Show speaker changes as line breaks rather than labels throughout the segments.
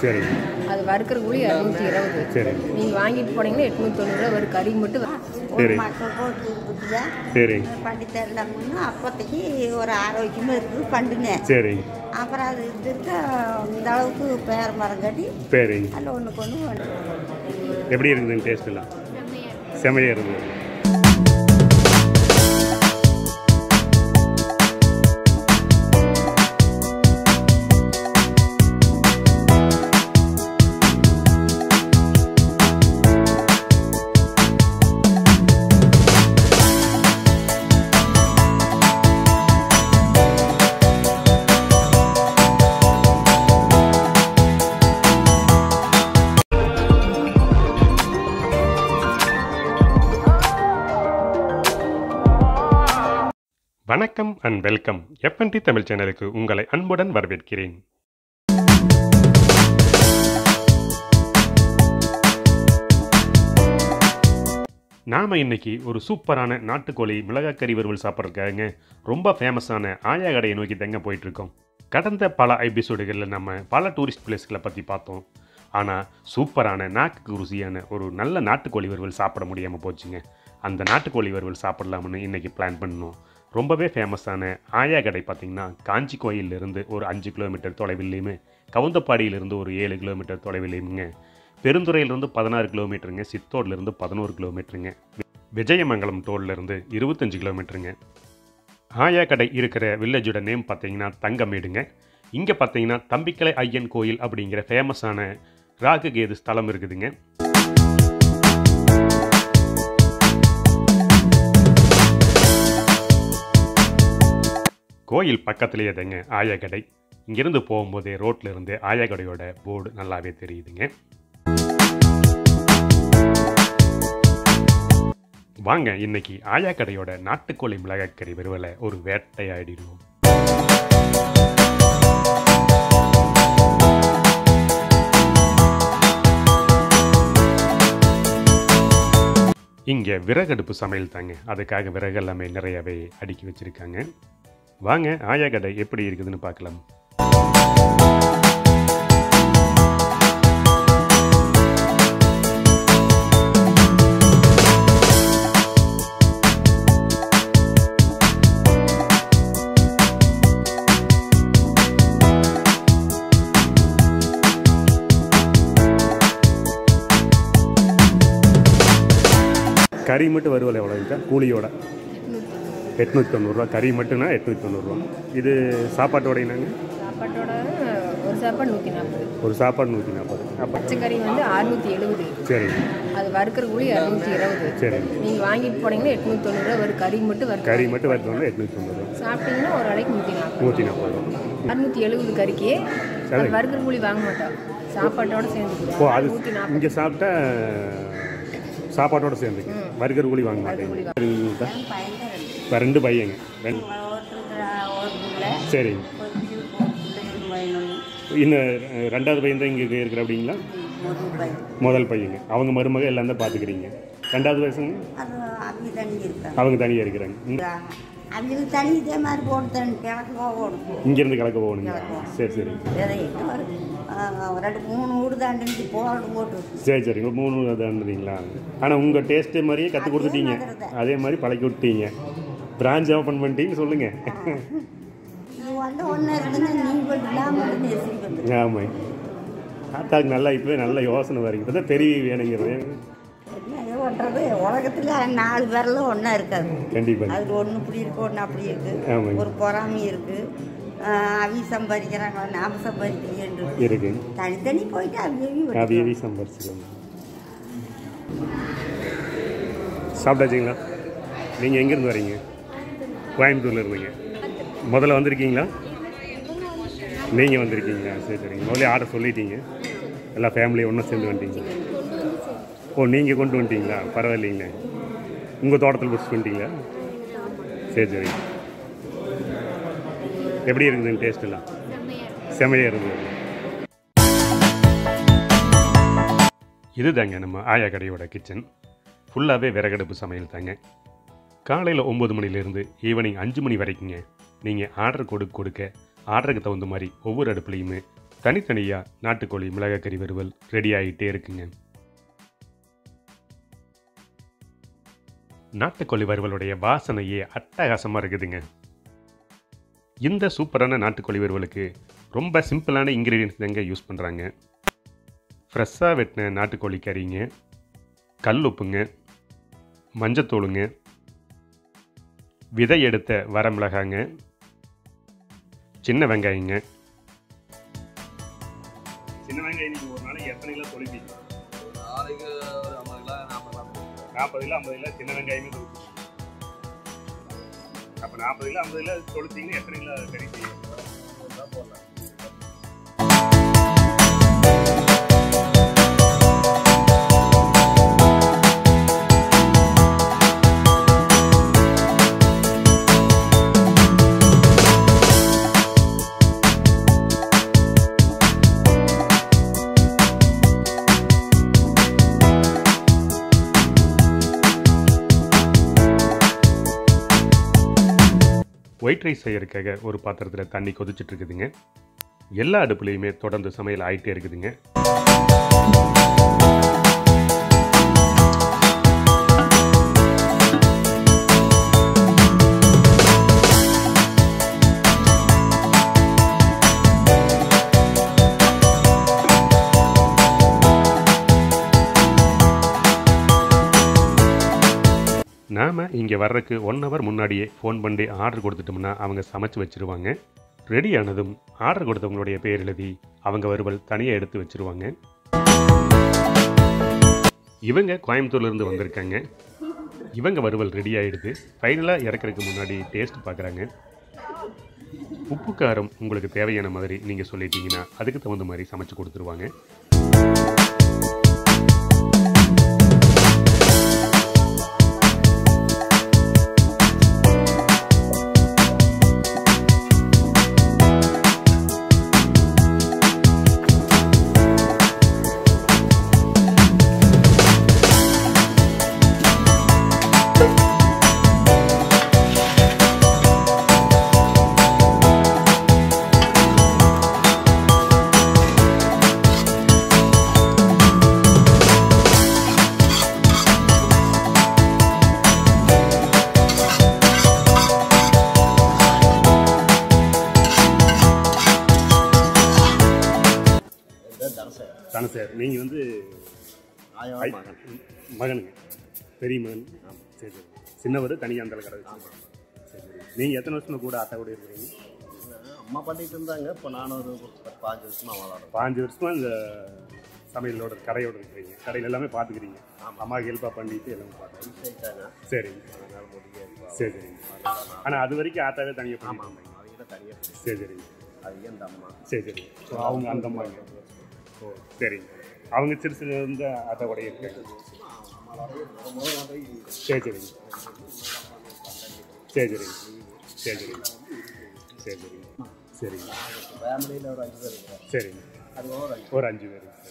சரிங்க
அது வறுக்கிற கூலி இரநூத்தி இருபது
சரிங்க
நீங்கள் வாங்கிட்டு போனீங்கன்னா எட்நூத்தி தொண்ணூறுரூவா வரும் கறி மட்டும்
சரி
மக்கள் போட்டு கொடுத்துதா
சரிங்க
பண்ணி தரலாம்னு அப்போதைக்கு ஒரு ஆரோக்கியமாக இருக்குது பண்ணுங்க
சரிங்க
அப்புறம் அது இருக்க இந்த அளவுக்கு பேர் மரம் கட்டி
சரிங்க
அதில் ஒன்றுக்கு ஒன்று பண்ணு
எப்படி இருக்குதுங்க டேஸ்ட் எல்லாம் செமையாக இருந்தது வணக்கம் அண்ட் வெல்கம் எஃப்என்டி தமிழ் சேனலுக்கு உங்களை அன்புடன் வரவேற்கிறேன் நாம் இன்னைக்கு ஒரு சூப்பரான நாட்டுக்கோழி மிளகாக்கறி வறுவல் சாப்பிட்றதுக்காக ரொம்ப ஃபேமஸான ஆயா கடையை நோக்கி தங்க போயிட்டுருக்கோம் கடந்த பல எபிசோடுகளில் நம்ம பல டூரிஸ்ட் பிளேஸ்களை பற்றி பார்த்தோம் ஆனால் சூப்பரான நாக்குக்கு ருசியான ஒரு நல்ல நாட்டுக்கோழி வறுவல் சாப்பிட முடியாமல் போச்சுங்க அந்த நாட்டுக்கோழி வறுவல் சாப்பிடலாம்னு இன்றைக்கி பிளான் பண்ணோம் ரொம்பவே ஃபேமஸான ஆயா கடை பார்த்திங்கன்னா காஞ்சி கோயிலிருந்து ஒரு அஞ்சு கிலோமீட்டர் தொலைவில்லையுமே கவுந்தப்பாடியிலிருந்து ஒரு ஏழு கிலோமீட்டர் தொலைவில்லையுங்க பெருந்துறையிலிருந்து பதினாறு கிலோமீட்டருங்க சித்தோட்லேருந்து பதினோரு கிலோமீட்டருங்க விஜயமங்கலம் டோல்லேருந்து இருபத்தஞ்சு கிலோமீட்டருங்க ஆயா கடை இருக்கிற வில்லேஜோட நேம் பார்த்தீங்கன்னா தங்கமேடுங்க இங்கே பார்த்தீங்கன்னா தம்பிக்கலை ஐயன் கோயில் அப்படிங்கிற ஃபேமஸான ராகுகேது ஸ்தலம் இருக்குதுங்க கோயில் பக்கத்துலேயே தாங்க ஆயா கடை இங்கேருந்து போகும்போதே ரோட்ல இருந்து ஆயா கடையோட போர்டு நல்லாவே தெரியுதுங்க வாங்க இன்னைக்கு ஆயா கடையோட நாட்டுக்கோழி மிளகாய்க்கறி விருவலை ஒரு வேட்டையாடிடுவோம் இங்கே விறகடுப்பு சமையல் தாங்க அதுக்காக விறகு எல்லாமே நிறையவே அடுக்கி வச்சுருக்காங்க வாங்க ஆயா கடை எப்படி இருக்குதுன்னு பார்க்கலாம் கறி மட்டும் வருவலை எவ்வளோ இருக்கா கூலியோட எட்நூற்றி தொண்ணூறுரூவா கறி மட்டும்னா எட்நூற்றி தொண்ணூறுரூவா இது சாப்பாட்டோட என்னங்க
சாப்பாட்டோட ஒரு சாப்பாடு நூற்றி நாற்பது
ஒரு சாப்பாடு நூற்றி நாற்பது அப்போ
பச்சைக்கறி வந்து அறுநூற்றி எழுபது
சரிங்க
அது வறுக்கிற கூலி இரநூத்தி இருபது
சரிங்க
நீங்கள் வாங்கிட்டு போனீங்கன்னா எட்நூத்தி தொண்ணூறுரூவா வரும் கறி மட்டும் வரும்
கறி மட்டும் வரது வந்து எட்நூற்றி தொண்ணூறுரூவா
சாப்பிட்டீங்கன்னா ஒரு அலைக்கு நூற்றி நாற்பது
நூற்றி நாற்பது ரூபா
அறுநூற்றி எழுபது கறிக்கு அது வறுக்கிற கூலி வாங்க மாட்டோம் சாப்பாட்டோட
ஓ
சேர்ந்துக்குவோம்
அது
நூற்றி நாற்பது
இங்கே சாப்பிட்டா சாப்பாட்டோட சேர்ந்துக்கு வர்க்கர் கூலி வாங்க மாட்டேங்க சரிங்களா
பயங்கரம்
இப்போ ரெண்டு பையங்க ரெண்டு
ஒருத்தர் ஒரு பிள்ளை
சரிங்க
ஒரு பிள்ளைங்க வேணும்
இன்னும் அஹ், ரெண்டாவது பையன் தான் இங்கே இருக்கிற அப்படிங்களா
ஒரு பையன்
முதல் பையங்க அவங்க மருமக எல்லாம் தான் பார்த்துக்கிறீங்க ரெண்டாவது வயசுங்க
அது அவங்க தண்ணி இருக்காங்க
அவங்க தனியாக இருக்கிறாங்க இங்க-
அவங்களுக்கு தண்ணி இதே மாதிரி போட்டு தண்ணி கிழக்கு போகணும்
இங்கேருந்து கலக்க போகணுங்க சரி சரி
வேற என்ன வருது ஆஹ் ரெண்டு மூணு வீடு தாண்டி போராடு போட்டு
சரி சரிங்க ஒரு மூணு தாண்டுறீங்களா ஆனால் உங்கள் டேஸ்ட்டு மாதிரியே கற்றுக் கொடுத்துட்டீங்க
மாதிரி தான்.
அதே மாதிரி பழக்கி விட்டீங்க பிரான்ச் ஓப்பன் பண்ணிட்டீங்கன்னு சொல்லுங்கள்
இது வந்து ஒன்று இருக்குன்னு நீங்கள் இல்லாமல் பேசிட்டு வந்து
ஆமாம் தாத்தாக்கு நல்லா இப்போவே நல்ல யோசனை வரீங்க இப்போ தான் தெரிய வேணுங்கிறது
என்ன பண்ணுறது உலகத்தில் நாலு பேரில் ஒன்றா இருக்காது
கண்டிப்பாக
அதில் ஒன்று இப்படி இருக்கு ஒன்று அப்படி இருக்கு
ஆமாங்க.
ஒரு பொறாமை இருக்கு ஆஹ் அவி சம்பாதிக்கிறாங்க நாம சம்பாதிக்கிறேன் இருக்கு
இருக்கு
தனித்தனி போயிட்டு அவியவி
அதையவே சம்பாரிச்சுக்கோங்க சாப்பிட்டாச்சுங்களா நீங்கள் எங்கேருந்து வரீங்க கோயம்புத்தூர்ல இருந்தீங்க முதல்ல வந்திருக்கீங்களா நீங்கள் வந்திருக்கீங்களா சரி சரிங்க முதல்ல ஆர்டர் சொல்லிட்டீங்க எல்லா ஃபேமிலியும் ஒன்றா சேர்ந்து வந்துட்டீங்க ஓ நீங்கள் கொண்டு வந்துட்டீங்களா பரவாயில்லைங்களே உங்கள் தோட்டத்தில் பிடிச்சி வந்துட்டீங்களா சரி சரி எப்படி இருக்குதுங்க டேஸ்ட் எல்லாம் செமையாக இருந்தது இதுதாங்க நம்ம ஆயா கடையோட கிச்சன் ஃபுல்லாகவே விறகடுப்பு சமையல் தாங்க காலையில் ஒம்பது மணிலேருந்து ஈவினிங் அஞ்சு மணி வரைக்குங்க நீங்கள் ஆர்டர் கொடுக்க கொடுக்க ஆர்டருக்கு தகுந்த மாதிரி ஒவ்வொரு அடுப்புலையுமே தனித்தனியாக நாட்டுக்கோழி மிளகாக்கறி வறுவல் ரெடி ஆகிட்டே இருக்குங்க நாட்டுக்கோழி வறுவலுடைய வாசனையே அட்டகாசமாக இருக்குதுங்க இந்த சூப்பரான நாட்டுக்கோழி வறுவலுக்கு ரொம்ப சிம்பிளான இன்க்ரீடியன்ஸ் தாங்க யூஸ் பண்ணுறாங்க ஃப்ரெஷ்ஷாக வெட்டின நாட்டுக்கோழி கறிங்க கல் உப்புங்க மஞ்சத்தூளுங்க விதை எடுத்த வரமிளகாங்க சின்ன வெங்காயங்க சின்ன வெங்காயம் நீங்கள் ஒரு நாளைக்கு எத்தனை கிலோ தொழிப்பீங்க
நாளைக்கு ஒரு ஐம்பது கிலோ நாற்பது கிலோ
நாற்பது கிலோ ஐம்பது கிலோ சின்ன வெங்காயமே தொழிப்பீங்க அப்போ நாற்பது கிலோ ஐம்பது கிலோ தொழிச்சிங்கன்னா எத்தனை கிலோ கறி செய்யும்
போடலாம்
ஒயிட் ரைஸ் செய்யறதுக்காக ஒரு பாத்திரத்தில் தண்ணி கொதிச்சிட்டு இருக்குதுங்க எல்லா அடுப்புலையுமே தொடர்ந்து சமையல் ஆகிட்டே இருக்குதுங்க நாம் இங்கே வர்றதுக்கு ஒன் ஹவர் முன்னாடியே ஃபோன் பண்ணி ஆர்டர் கொடுத்துட்டோம்னா அவங்க சமைச்சு வச்சுருவாங்க ரெடி ஆனதும் ஆர்டர் கொடுத்தவங்களுடைய பேர் எழுதி அவங்க வறுவல் தனியாக எடுத்து வச்சுருவாங்க இவங்க கோயம்புத்தூர்லேருந்து வந்திருக்காங்க இவங்க வறுவல் ரெடி ஆகிடுது ஃபைனலாக இறக்குறதுக்கு முன்னாடி டேஸ்ட் பார்க்குறாங்க உப்பு காரம் உங்களுக்கு தேவையான மாதிரி நீங்கள் சொல்லிட்டீங்கன்னா அதுக்கு தகுந்த மாதிரி சமைச்சு கொடுத்துருவாங்க தானே சார் நீங்கள் வந்து
ஆயிரம்
ஐ-
மகன்
மகனுங்க பெரிய மகன் சரி சரி சின்னவர் தனியாக அந்த கடை வச்சு சரி சரி நீங்கள் எத்தனை வருஷமா கூட அத்தை கூட இருக்கிறீங்க
அம்மா பண்ணிட்டு இருந்தாங்க இப்போ நானும் ஒரு பத்து பாஞ்சு வருஷமா விளாடுறேன்
பாஞ்சு வருஷமா இந்த சமையலோட கடையோட இருக்கிறீங்க கடையில் எல்லாமே பார்த்துக்கிறீங்க அம்மா ஹெல்ப்பாக பண்ணிட்டு எல்லாமே பார்த்தாங்க
ஆயிட்டாங்க
சரிங்க
அதனால முடிய
சரி சரிங்க ஆனால் அது வரைக்கும் ஆத்தாவே தனியாக
ஆமாம்
பண்ணிட்டு
ஆமாம் அவங்க தனியாக பிடிச்சி
சரி சரிங்க
அது இந்த அம்மா
சரி சரிங்க ஸோ அவங்க அந்த அம்மாங்க ஓ சரிங்க அவங்க சிறுசு வந்து அத்தை கூட இருக்காங்க சரி சரிங்க சரி சரிங்க சரி சரிங்க சரி சரிங்க சரிங்க
ஃபேமிலியில் ஒரு அஞ்சு பேர் இருக்கிறாங்க
சரிங்க
அது ஒரு அஞ்சு
ஒரு அஞ்சு பேர் சரிங்க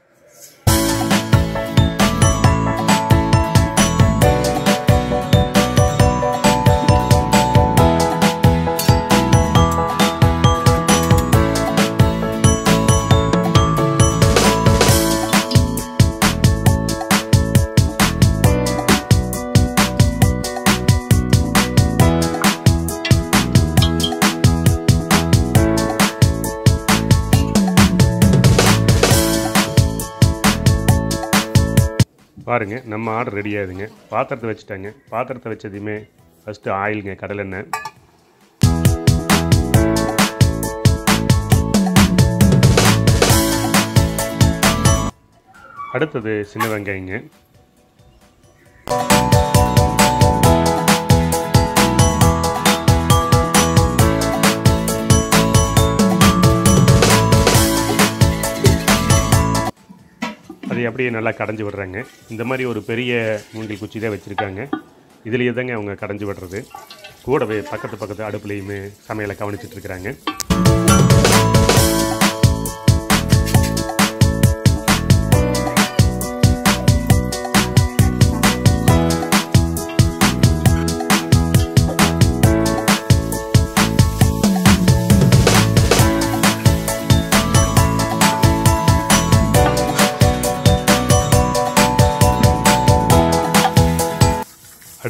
பாருங்க நம்ம ஆர்டர் ரெடி ஆகுதுங்க பாத்திரத்தை வச்சுட்டாங்க பாத்திரத்தை வச்சதையுமே ஃபஸ்ட்டு ஆயிலுங்க கடலெண்ணெய் அடுத்தது சின்ன வெங்காயங்க அதை அப்படியே நல்லா கடைஞ்சி விடுறாங்க இந்த மாதிரி ஒரு பெரிய மூங்கில் குச்சி தான் வச்சுருக்காங்க இதுலேயே தாங்க அவங்க கடைஞ்சி விடுறது கூடவே பக்கத்து பக்கத்து அடுப்புலையுமே சமையலை கவனிச்சிட்டு இருக்கிறாங்க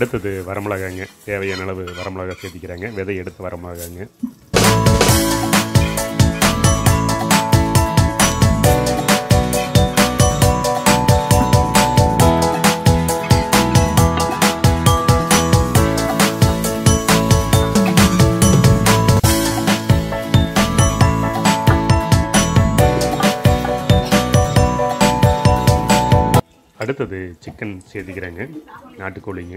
அடுத்தது வரமிளகாங்க தேவையான அளவு வரமிளகா சேர்த்திக்கிறாங்க விதை எடுத்து வரமிளகாங்க அடுத்தது சிக்கன் சேர்த்திக்கிறாங்க நாட்டுக்கோழிங்க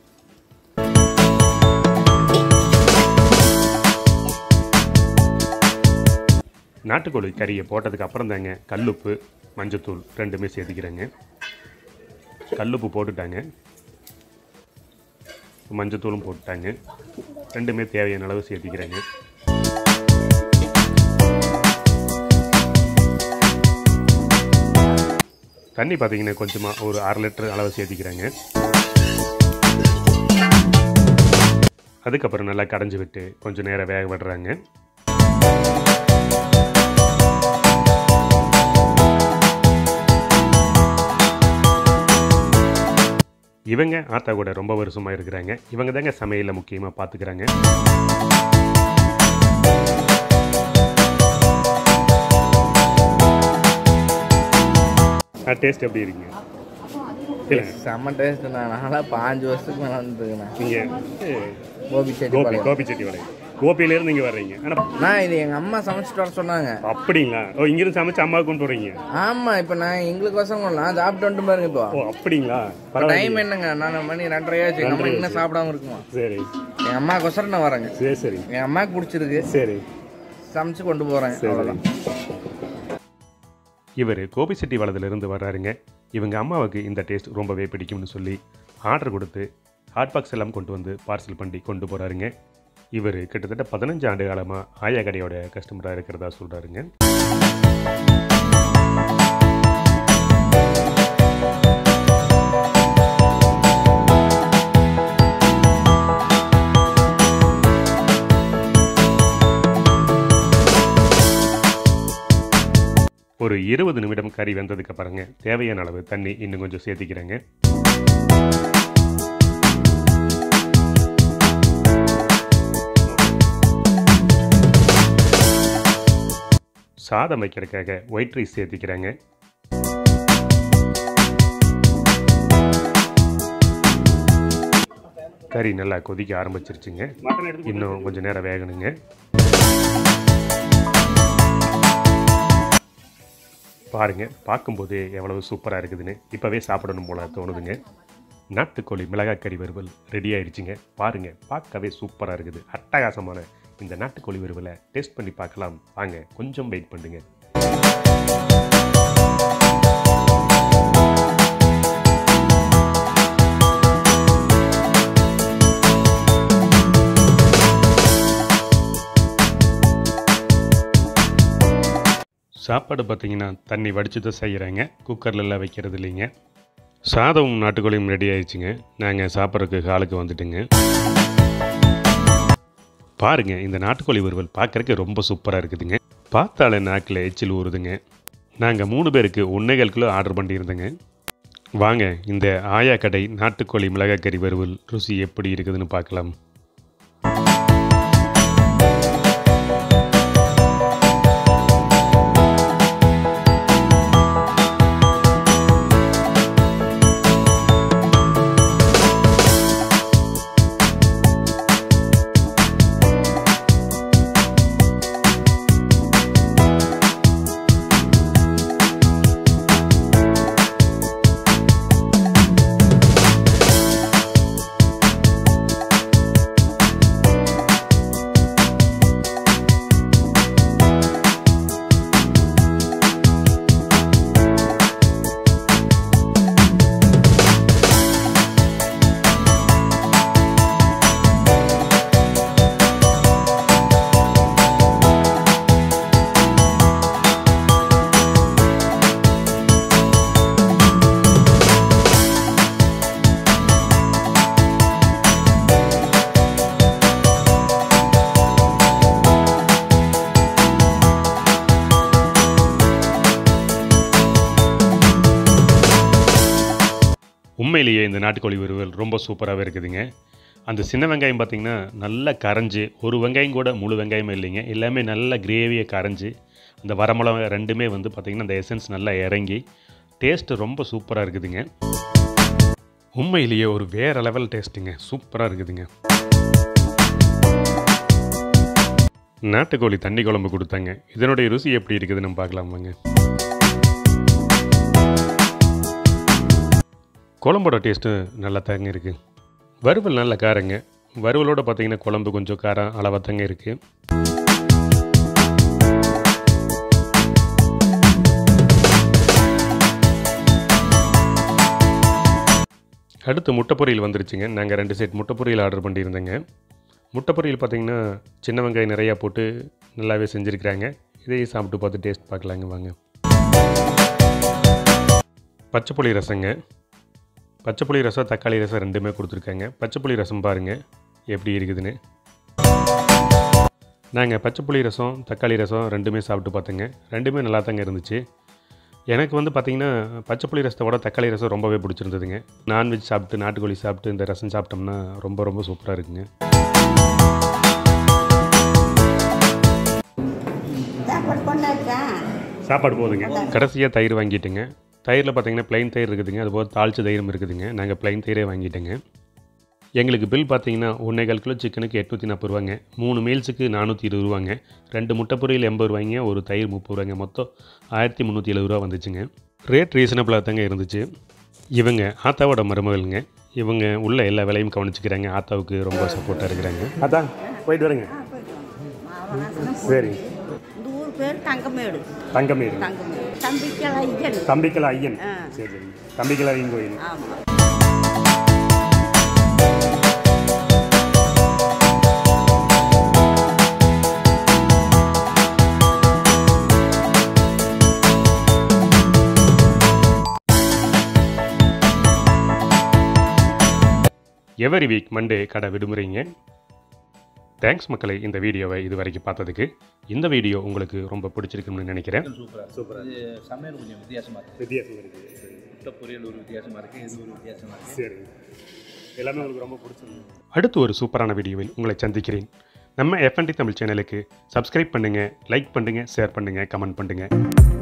நாட்டுக்கோழி கறியை போட்டதுக்கு அப்புறம் தாங்க கல்லுப்பு மஞ்சத்தூள் ரெண்டுமே சேர்த்திக்கிறேங்க கல்லுப்பு போட்டுட்டாங்க மஞ்சத்தூளும் போட்டுட்டாங்க ரெண்டுமே தேவையான அளவு சேர்த்திக்கிறேங்க தண்ணி பார்த்தீங்கன்னா கொஞ்சமாக ஒரு அரை லிட்டர் அளவு சேர்த்திக்கிறேங்க அதுக்கப்புறம் நல்லா கடைஞ்சி விட்டு கொஞ்சம் நேரம் வேக விடுறாங்க இவங்க ஆத்தா கூட ரொம்ப வருஷமாக இருக்கிறாங்க இவங்க தாங்க சமையலில் முக்கியமாக பார்த்துக்கிறாங்க டேஸ்ட் எப்படி இருக்குங்க இல்லை
செம்ம டேஸ்ட் நான் நான்லாம் பாஞ்சு வருஷத்துக்கு மேலே வந்துருக்கேன்
நீங்கள்
கோபி செட்டி
கோபி
பாளையம்
கோபி செட்டிவாளையம் கோபியிலேருந்து இங்கே வர்றீங்க ஆனால்
நான் இது எங்கள் அம்மா சமைச்சிட்டு வர சொன்னாங்க
அப்படிங்களா ஓ இங்கிருந்து சமைச்சு அம்மா கொண்டு வரீங்க
ஆமாம் இப்போ நான் எங்களுக்கு வசம் நான் சாப்பிட்டு வந்துட்டு பாருங்க இப்போ
ஓ அப்படிங்களா
டைம்
பரவாயில்ல
என்னங்க நான் மணி ரெண்டரை ஆச்சு எங்கள் அம்மா இன்னும் சாப்பிடாம இருக்குமா
சரி
எங்கள் அம்மாக்கொசரம் நான் வரேங்க
சரி சரி
எங்கள் அம்மாவுக்கு பிடிச்சிருக்கு
சரி
சமைச்சு கொண்டு போகிறேன்
சரி
அவ்வளோதான்
இவர் கோபிச்செட்டி வளத்திலிருந்து வர்றாருங்க இவங்க அம்மாவுக்கு இந்த டேஸ்ட் ரொம்பவே பிடிக்கும்னு சொல்லி ஆர்டர் கொடுத்து ஹாட் பாக்ஸ் எல்லாம் கொண்டு வந்து பார்சல் பண்ணி கொண்டு போகிறாருங்க இவர் கிட்டத்தட்ட பதினஞ்சு ஆண்டு காலமாக ஆயா கடையோட கஸ்டமராக இருக்கிறதா சொல்கிறாருங்க ஒரு இருபது நிமிடம் கறி வெந்ததுக்கு அப்புறங்க தேவையான அளவு தண்ணி இன்னும் கொஞ்சம் சேர்த்திக்கிறேங்க சாதம் வைக்கிறதுக்காக ஒயிட் ரைஸ் சேர்த்திக்கிறேங்க கறி நல்லா கொதிக்க ஆரம்பிச்சிருச்சுங்க இன்னும் கொஞ்சம் நேரம் வேகணுங்க பாருங்க பார்க்கும்போதே எவ்வளவு சூப்பராக இருக்குதுன்னு இப்போவே சாப்பிடணும் போல தோணுதுங்க நாட்டுக்கோழி மிளகாய் கறி வறுவல் ரெடி ஆயிடுச்சுங்க பாருங்க பார்க்கவே சூப்பராக இருக்குது அட்டகாசமான இந்த நாட்டுக்கோழி வறுவலை டேஸ்ட் பண்ணி பார்க்கலாம் வாங்க கொஞ்சம் வெயிட் பண்ணுங்க சாப்பாடு பார்த்தீங்கன்னா தண்ணி வடித்து தான் செய்கிறாங்க குக்கர்லலாம் வைக்கிறது இல்லைங்க சாதமும் நாட்டுக்கோழியும் ரெடி ஆயிடுச்சுங்க நாங்கள் சாப்பிட்றதுக்கு ஹாலுக்கு வந்துட்டுங்க பாருங்க இந்த நாட்டுக்கோழி வறுவல் பார்க்கறதுக்கு ரொம்ப சூப்பராக இருக்குதுங்க பார்த்தாலே நாக்கில் எச்சில் ஊறுதுங்க நாங்கள் மூணு பேருக்கு ஒன்றேகால் கிலோ ஆர்டர் பண்ணியிருந்தேங்க வாங்க இந்த ஆயா கடை நாட்டுக்கோழி மிளகாய் கறி வறுவல் ருசி எப்படி இருக்குதுன்னு பார்க்கலாம் உண்மையிலேயே இந்த நாட்டுக்கோழி வறுவல் ரொம்ப சூப்பராகவே இருக்குதுங்க அந்த சின்ன வெங்காயம் பார்த்திங்கன்னா நல்லா கரைஞ்சி ஒரு வெங்காயம் கூட முழு வெங்காயமே இல்லைங்க எல்லாமே நல்லா கிரேவியை கரைஞ்சி அந்த வரமிளகா ரெண்டுமே வந்து பார்த்திங்கன்னா அந்த எசன்ஸ் நல்லா இறங்கி டேஸ்ட்டு ரொம்ப சூப்பராக இருக்குதுங்க உண்மையிலேயே ஒரு வேறு லெவல் டேஸ்ட்டுங்க சூப்பராக இருக்குதுங்க நாட்டுக்கோழி தண்ணி குழம்பு கொடுத்தாங்க இதனுடைய ருசி எப்படி இருக்குது நம்ம பார்க்கலாம் வாங்க குழம்போட டேஸ்ட்டு நல்லா தாங்க இருக்குது வறுவல் நல்ல காரங்க வறுவலோட பார்த்தீங்கன்னா குழம்பு கொஞ்சம் காரம் அளவாக தாங்க இருக்குது அடுத்து முட்டை பொரியல் வந்துருச்சுங்க நாங்கள் ரெண்டு செட் முட்டை பொரியல் ஆர்டர் பண்ணியிருந்தேங்க முட்டை பொரியல் பார்த்தீங்கன்னா சின்ன வெங்காயம் நிறையா போட்டு நல்லாவே செஞ்சுருக்கிறாங்க இதையும் சாப்பிட்டு பார்த்து டேஸ்ட் பார்க்கலாங்க வாங்க பச்சை புளி ரசங்க பச்சை புளி ரசம் தக்காளி ரசம் ரெண்டுமே கொடுத்துருக்காங்க பச்சை புளி ரசம் பாருங்கள் எப்படி இருக்குதுன்னு நாங்கள் பச்சை புளி ரசம் தக்காளி ரசம் ரெண்டுமே சாப்பிட்டு பார்த்தேங்க ரெண்டுமே நல்லா தாங்க இருந்துச்சு எனக்கு வந்து பார்த்திங்கன்னா பச்சை புளி ரசத்தை விட தக்காளி ரசம் ரொம்பவே பிடிச்சிருந்ததுங்க நான்வெஜ் சாப்பிட்டு நாட்டுக்கோழி சாப்பிட்டு இந்த ரசம் சாப்பிட்டோம்னா ரொம்ப ரொம்ப சூப்பராக இருக்குங்க
சாப்பாடு கொண்டாச்சா
சாப்பாடு போதுங்க கடைசியாக தயிர் வாங்கிட்டுங்க தயிரில் பார்த்தீங்கன்னா ப்ளைன் தயிர் இருக்குதுங்க அதுபோல் தாளிச்ச தயிரும் இருக்குதுங்க நாங்கள் ப்ளைன் தயிரே வாங்கிட்டேங்க எங்களுக்கு பில் பார்த்தீங்கன்னா ஒன்றே கால் கிலோ சிக்கனுக்கு எட்நூற்றி நாற்பது ரூபாங்க மூணு மீல்ஸுக்கு நானூற்றி இருபது ரூபாங்க ரெண்டு முட்டை பொரியல் எண்பது ரூபாய்ங்க ஒரு தயிர் முப்பது ரூபாய்ங்க மொத்தம் ஆயிரத்தி முந்நூற்றி எழுபது ரூபா வந்துச்சுங்க ரேட் ரீசனபிளாக தாங்க இருந்துச்சு இவங்க ஆத்தாவோட மருமகளுங்க இவங்க உள்ள எல்லா வேலையும் கவனிச்சுக்கிறாங்க ஆத்தாவுக்கு ரொம்ப சப்போர்ட்டாக இருக்கிறாங்க ஆத்தா போயிட்டு வரேங்க சரி
இந்த ஊர் பேர் தங்கமேடு
தங்கமேடு
தங்கமேடு தம்பிக்கல ஐயன்
தம்பிக்கலா ஐயன்
ஆ.
சரி சரி தம்பிக்கலா ஐயன் கோயில்
ஆமாம்
எவரி வீக் மண்டே கடை விடுமுறைங்க தேங்க்ஸ் மக்களை இந்த வீடியோவை இது வரைக்கும் பார்த்ததுக்கு இந்த வீடியோ உங்களுக்கு ரொம்ப பிடிச்சிருக்குன்னு நினைக்கிறேன்
சூப்பராக சூப்பராக இது சமையல் கொஞ்சம் வித்தியாசமாக இருக்குது
வித்தியாசம் இருக்குது
முட்டை பொரியல் ஒரு வித்தியாசமாக இருக்குது இது ஒரு வித்தியாசமாக இருக்குது
சரி எல்லாமே உங்களுக்கு ரொம்ப பிடிச்சிருக்கு அடுத்து ஒரு சூப்பரான வீடியோவில் உங்களை சந்திக்கிறேன் நம்ம எஃப்என்டி தமிழ் சேனலுக்கு சப்ஸ்கிரைப் பண்ணுங்கள் லைக் பண்ணுங்கள் ஷேர் பண்ணுங்கள் கமெண்ட் பண்ணுங்கள்